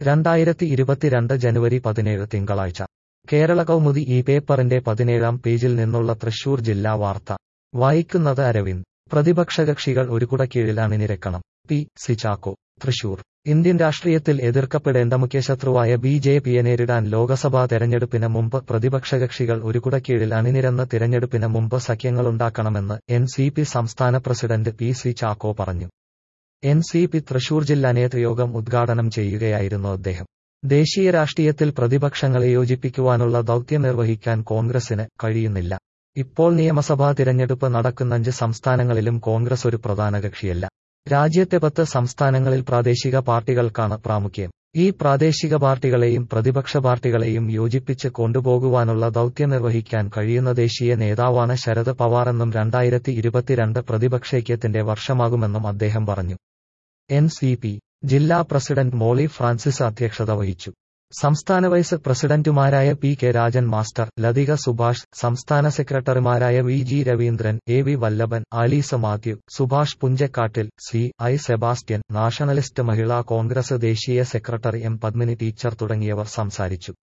രണ്ടായിരത്തി ഇരുപത്തിരണ്ട് ജനുവരി പതിനേഴ് തിങ്കളാഴ്ച കേരള കൗമുദി ഈ പേപ്പറിന്റെ പതിനേഴാം പേജിൽ നിന്നുള്ള തൃശൂർ ജില്ലാ വാർത്ത വായിക്കുന്നത് അരവിന്ദ് പ്രതിപക്ഷകക്ഷികൾ ഒരു കുടക്കീഴിൽ അണിനിരക്കണം P C Chacko Thrissur Indian രാഷ്ട്രീയത്തിൽ എതിർക്കപ്പെടേണ്ട മുഖ്യശത്രുവായ ബി ജെ പിയെ നേരിടാൻ ലോക്സഭാ തെരഞ്ഞെടുപ്പിന് മുമ്പ് പ്രതിപക്ഷകക്ഷികൾ ഒരു കുടക്കീഴിൽ അണിനിരന്ന് തിരഞ്ഞെടുപ്പിന് മുമ്പ് സഖ്യങ്ങളുണ്ടാക്കണമെന്ന് എൻ സി പി സംസ്ഥാന പ്രസിഡന്റ് പി സി ചാക്കോ പറഞ്ഞു എൻ സി പി തൃശൂർ ജില്ലാ നേതൃയോഗം ഉദ്ഘാടനം ചെയ്യുകയായിരുന്നു അദ്ദേഹം ദേശീയ രാഷ്ട്രീയത്തിൽ പ്രതിപക്ഷങ്ങളെ യോജിപ്പിക്കുവാനുള്ള ദൗത്യം നിർവഹിക്കാൻ കോൺഗ്രസിന് കഴിയുന്നില്ല ഇപ്പോൾ നിയമസഭാ തിരഞ്ഞെടുപ്പ് നടക്കുന്ന അഞ്ച് സംസ്ഥാനങ്ങളിലും കോൺഗ്രസ് ഒരു പ്രധാന കക്ഷിയല്ല രാജ്യത്തെ പത്ത് സംസ്ഥാനങ്ങളിൽ പ്രാദേശിക പാർട്ടികൾക്കാണ് പ്രാമുഖ്യം ഈ പ്രാദേശിക പാർട്ടികളെയും പ്രതിപക്ഷ പാർട്ടികളെയും യോജിപ്പിച്ച് കൊണ്ടുപോകുവാനുള്ള ദൗത്യം നിർവഹിക്കാൻ കഴിയുന്ന ദേശീയ നേതാവാണ് ശരത് പവാറെന്നും രണ്ടായിരത്തി ഇരുപത്തിരണ്ട് പ്രതിപക്ഷൈക്യത്തിന്റെ വർഷമാകുമെന്നും അദ്ദേഹം പറഞ്ഞു എൻ സി പി ജില്ലാ പ്രസിഡന്റ് മോളി ഫ്രാൻസിസ് അധ്യക്ഷത വഹിച്ചു സംസ്ഥാന വൈസ് പ്രസിഡന്റുമാരായ P K Rajan master Lathika Subhash സംസ്ഥാന സെക്രട്ടറിമാരായ V G Raveendran A V Vallabhan Alice Mathew Subhash Punchakkattil C I Sebastian nationalist Mahila Congress ദേശീയ സെക്രട്ടറി എം പത്മിനി ടീച്ചർ തുടങ്ങിയവർ സംസാരിച്ചു